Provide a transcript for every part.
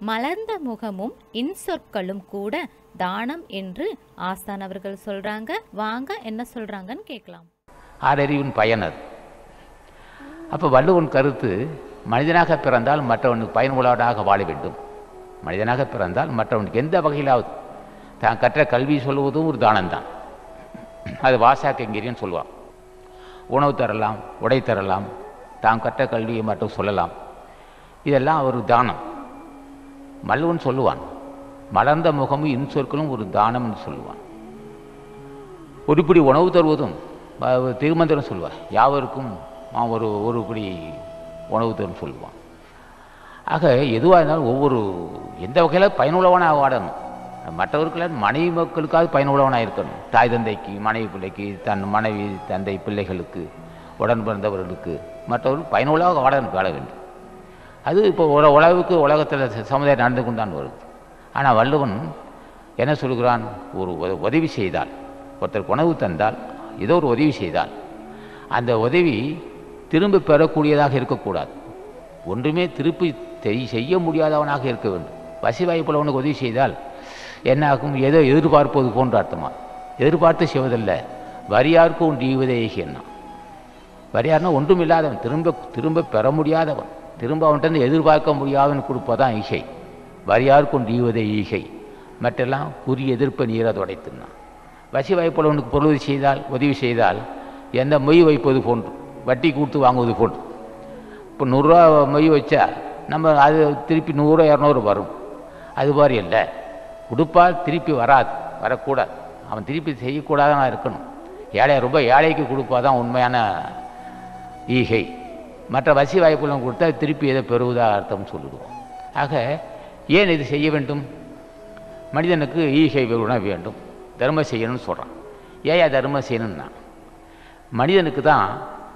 மலர்ந்த முகமும் இன்சொற்களும் கூட தானம் என்று ஆசான் அவர்கள் சொல்றாங்க வாங்க என்ன சொல்றாங்கன்னு கேட்கலாம் ஆறறிவின் பயன் அது அப்போ வள்ளுவன் கருத்து மனிதனாக பிறந்தால் மற்றவனுக்கு பயனுள்ளவனாக வாழ வேண்டும் மனிதனாக பிறந்தால் மற்றவனுக்கு எந்த வகையிலாவது தான் கற்ற கல்வி சொல்லுவதும் ஒரு தானம்தான் அது வாசாக்கங்கிரின்னு சொல்லுவான் உணவு தரலாம் உடை தரலாம் தான் கற்ற கல்வியை மட்டும் சொல்லலாம் இதெல்லாம் ஒரு தானம் வள்ளுவன் சொல்லுவான் மலர்ந்த முகமும் இன்சொற்களும் ஒரு தானம்னு சொல்லுவான் ஒருபடி உணவு தருவதும் அஹ், திருமந்திரம் சொல்லுவார் யாவருக்கும் அவன் ஒரு ஒரு படி உணவு தரும் சொல்லுவான் ஆக எதுவாக இருந்தாலும் ஒவ்வொரு எந்த வகையில் பயனுள்ளவனாக வாழணும் மற்றவர்கள் மனைவி மக்களுக்காவது பயனுள்ளவனாக இருக்கணும் தாய் தந்தைக்கு மனைவி பிள்ளைக்கு தன் மனைவி தந்தை பிள்ளைகளுக்கு உடன் பிறந்தவர்களுக்கு மற்றவர்கள் பயனுள்ளதாக வாழ வாழ வேண்டும் அது இப்போ உல உலகுக்கு உலகத்தில் சமுதாயம் நடந்து கொண்டான் வருது ஆனால் வள்ளுவன் என்ன சொல்கிறான் ஒரு உத- உதவி செய்தால் ஒருத்தருக்கு உணவு தந்தால் ஏதோ ஒரு உதவி செய்தால் அந்த உதவி திரும்ப பெறக்கூடியதாக இருக்கக்கூடாது ஒன்றுமே திருப்பி தெய்- செய்ய முடியாதவனாக இருக்க வேண்டும் வசி வாய்ப்புள்ளவனுக்கு உதவி செய்தால் என்ன ஆகும் ஏதோ எதிர்பார்ப்பது போன்ற அர்த்தமா எதிர்பார்த்து செய்வதல்ல வரியார்க்கும் டீவதே என்ன வரியார்னா ஒன்றும் இல்லாதவன் திரும்ப திரும்ப பெற முடியாதவன் திரும்ப அவன்கிட்ட எதிர்பார்க்க முடியாதவன் கொடுப்பதான் ஈகை வரியார்க்கும் டீவதே ஈகை மற்றெல்லாம் குறி எதிர்ப்ப நீரை துடைத்துனான் வசி வாய்ப்புள்ளவனுக்கு பொருள் செய்தால் உதவி செய்தால் எந்த மொய் வைப்பது போன்று வட்டி கொடுத்து வாங்குவது போன்று இப்போ நூறுரூவா மொய் வச்சா நம்ம அது திருப்பி நூறு இரநூறு வரும் அது மாதிரி இல்லை கொடுப்பால் திருப்பி வராது வரக்கூடாது அவன் திருப்பி செய்யக்கூடாதான் இருக்கணும் ஏழை ரொம்ப ஏழைக்கு கொடுப்பாதான் உண்மையான ஈகை மற்ற வசி வாய்ப்புகளும் கொடுத்தா திருப்பி எதை பெறுவதாக அர்த்தம் சொல்லிடுவோம் ஆக ஏன் இது செய்ய வேண்டும் மனிதனுக்கு ஈகை உண வேண்டும் தர்மம் செய்யணும்னு சொல்கிறான் ஏன் தர்மம் செய்யணும்னா மனிதனுக்கு தான்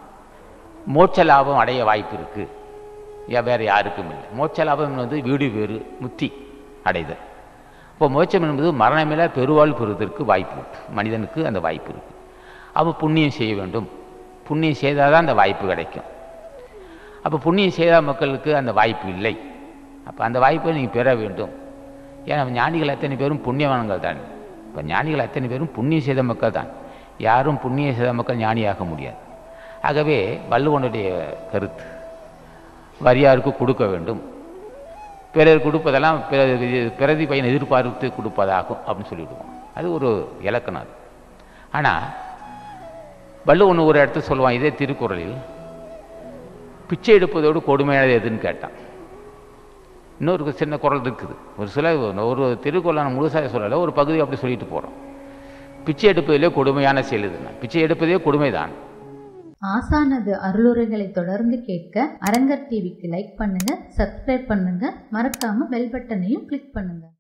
மோட்ச லாபம் அடைய வாய்ப்பு இருக்குது ஏன் வேறு யாருக்கும் இல்லை மோட்ச லாபம் வந்து வீடு வேறு முத்தி அடைதல் இப்போ மோட்சம் என்பது மரணமில்லா பெருவாழ் பெறுவதற்கு வாய்ப்பு இருக்கு மனிதனுக்கு அந்த வாய்ப்பு இருக்குது அப்போ புண்ணியம் செய்ய வேண்டும் புண்ணியம் செய்தால் தான் அந்த வாய்ப்பு கிடைக்கும் அப்போ புண்ணியம் செய்தால் மக்களுக்கு அந்த வாய்ப்பு இல்லை அப்போ அந்த வாய்ப்பை நீங்கள் பெற வேண்டும் ஏன்னா ஞானிகள் அத்தனை பேரும் புண்ணியவான்கள் தான் இப்போ ஞானிகள் அத்தனை பேரும் புண்ணியம் செய்த மக்கள் தான் யாரும் புண்ணியம் செய்த மக்கள் ஞானியாக முடியாது ஆகவே வள்ளுவனுடைய கருத்து வரியாருக்கு கொடுக்க வேண்டும் பிறர் கொடுப்பதெல்லாம் பிற- இது பிரதி பயன் எதிர்பார்த்து கொடுப்பதாகும் அப்படின்னு சொல்லிவிடுவோம் அது ஒரு இலக்கணம் அது ஆனால் வள்ளுவன் ஒரு இடத்துல சொல்லுவான் இதே திருக்குறளில் பிச்சை எடுப்பதோடு கொடுமையானது எதுன்னு கேட்டான் இன்னொரு சின்ன குரல் இருக்குது ஒரு சில ஒரு திருக்குறள் நான் முழுசாக சொல்லலை ஒரு பகுதி அப்படி சொல்லிட்டு போகிறோம் பிச்சை எடுப்பதிலே கொடுமையான செயல் இதுன்னா பிச்சை எடுப்பதே கொடுமைதான் ஆசானது அருளுரைகளை தொடர்ந்து கேட்க அரங்கர் டிவிக்கு லைக் பண்ணுங்க சப்ஸ்கிரைப் பண்ணுங்க மறக்காம பெல் பட்டனையும் கிளிக் பண்ணுங்க